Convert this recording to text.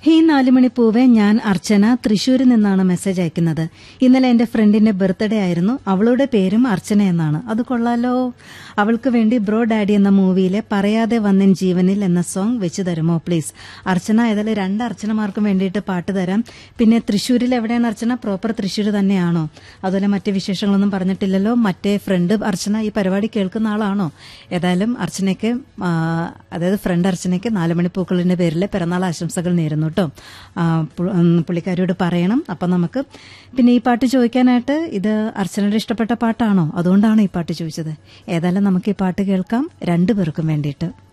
ഹേ നാലുമണി പൂവെ ഞാൻ അർച്ചന തൃശൂരിൽ നിന്നാണ് മെസ്സേജ് അയക്കുന്നത് ഇന്നലെ എന്റെ ഫ്രണ്ടിന്റെ ബർത്ത്ഡേ ആയിരുന്നു അവളുടെ പേരും അർച്ചന എന്നാണ് അത് കൊള്ളാലോ അവൾക്ക് വേണ്ടി ബ്രോ ഡാഡി എന്ന മൂവിയിലെ പറയാതെ വന്നൻ ജീവനിൽ എന്ന സോങ് വെച്ച് തരുമോ പ്ലീസ് അർച്ചന ഏതായാലും രണ്ട് അർച്ചനമാർക്കും വേണ്ടിയിട്ട് പാട്ട് തരാം പിന്നെ തൃശ്ശൂരിൽ എവിടെയാണ് അർച്ചന പ്രോപ്പർ തൃശ്ശൂർ തന്നെയാണോ അതുപോലെ മറ്റ് വിശേഷങ്ങളൊന്നും പറഞ്ഞിട്ടില്ലല്ലോ മറ്റേ ഫ്രണ്ട് അർച്ചന ഈ പരിപാടി കേൾക്കുന്ന ആളാണോ ഏതായാലും അർച്ചനയ്ക്ക് ആ, അതായത് ഫ്രണ്ട് അർച്ചനയ്ക്ക് നാലുമണി പൂക്കളിന്റെ പേരിൽ പിറന്നാൾ ആശംസകൾ നേരുന്നു കേട്ടോ ആ, പു- ഉം, പുള്ളിക്കാരിയോട് പറയണം അപ്പം നമുക്ക് പിന്നെ ഈ പാട്ട് ചോദിക്കാനായിട്ട് ഇത് അർച്ചനയുടെ ഇഷ്ടപ്പെട്ട പാട്ടാണോ അതുകൊണ്ടാണ് ഈ പാട്ട് ചോദിച്ചത് ഏതായാലും നമുക്ക് ഈ പാട്ട് കേൾക്കാം രണ്ടുപേർക്കും വേണ്ടിയിട്ട്